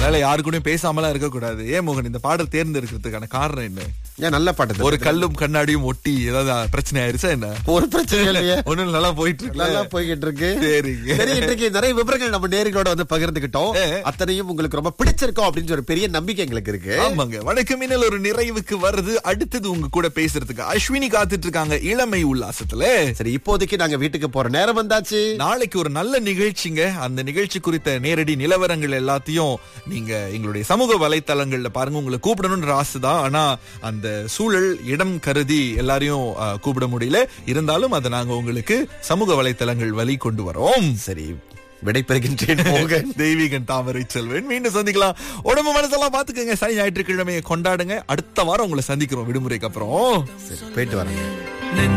அதனால யாரு கூடயும் பேசாமலாம் இருக்க கூடாது ஏன் மோகன் இந்த பாடல் தேர்ந்தெடுக்கிறதுக்கான காரணம் என்ன ஏன் நல்ல பாட்டு ஒரு கல்லும் கண்ணாடியும் ஒட்டி ஏதாவது பிரச்சனை ஆயிருச்சா என்ன ஒரு பிரச்சனை இல்லையே ஒண்ணும் நல்லா போயிட்டு நல்லா இருக்கு போய்கிட்டு இருக்கு சரிங்க. சரி இன்றைக்கு நிறைய விவரங்கள் நம்ம நேர்களோட வந்து பகிர்ந்துகிட்டோம் ஏ. அத்தனையும் உங்களுக்கு ரொம்ப பிடிச்சிருக்கோம் அப்படின்னு ஒரு பெரிய நம்பிக்கை எங்களுக்கு இருக்கு ஆமாங்க வணக்கம் மின்னல் ஒரு நிறைவுக்கு வருது அடுத்தது உங்க கூட பேசுறதுக்கு அஸ்வினி காத்துட்டு இருக்காங்க இளமை உல்லாசத்துல சரி இப்போதைக்கு நாங்க வீட்டுக்கு போற நேரம் வந்தாச்சு நாளைக்கு ஒரு நல்ல நிகழ்ச்சிங்க அந்த நிகழ்ச்சி குறித்த நேரடி நிலவரங்கள் எல்லாத்தையும் நீங்க எங்களுடைய சமூக வலைத்தளங்கள்ல பாருங்க உங்களை கூப்பிடணும்ன்ற ஆசை தான் ஆனா அந்த சூழல் இடம் கருதி எல்லாரையும் அஹ், கூப்பிட முடியல இருந்தாலும் அதை நாங்க உங்களுக்கு சமூக வலைத்தளங்கள் வழி கொண்டு வரோம் சரி விடைபெறுகின்றேன் மோகன் தெய்வீகன் தாமரை செல்வன் மீண்டும் சந்திக்கலாம் உடம்பு மனசெல்லாம் பாத்துக்கோங்க சனி ஞாயிற்றுக்கிழமையை கொண்டாடுங்க அடுத்த வாரம் உங்களை சந்திக்கிறோம் விடுமுறைக்கு அப்புறம் சரி போயிட்டு வரேன்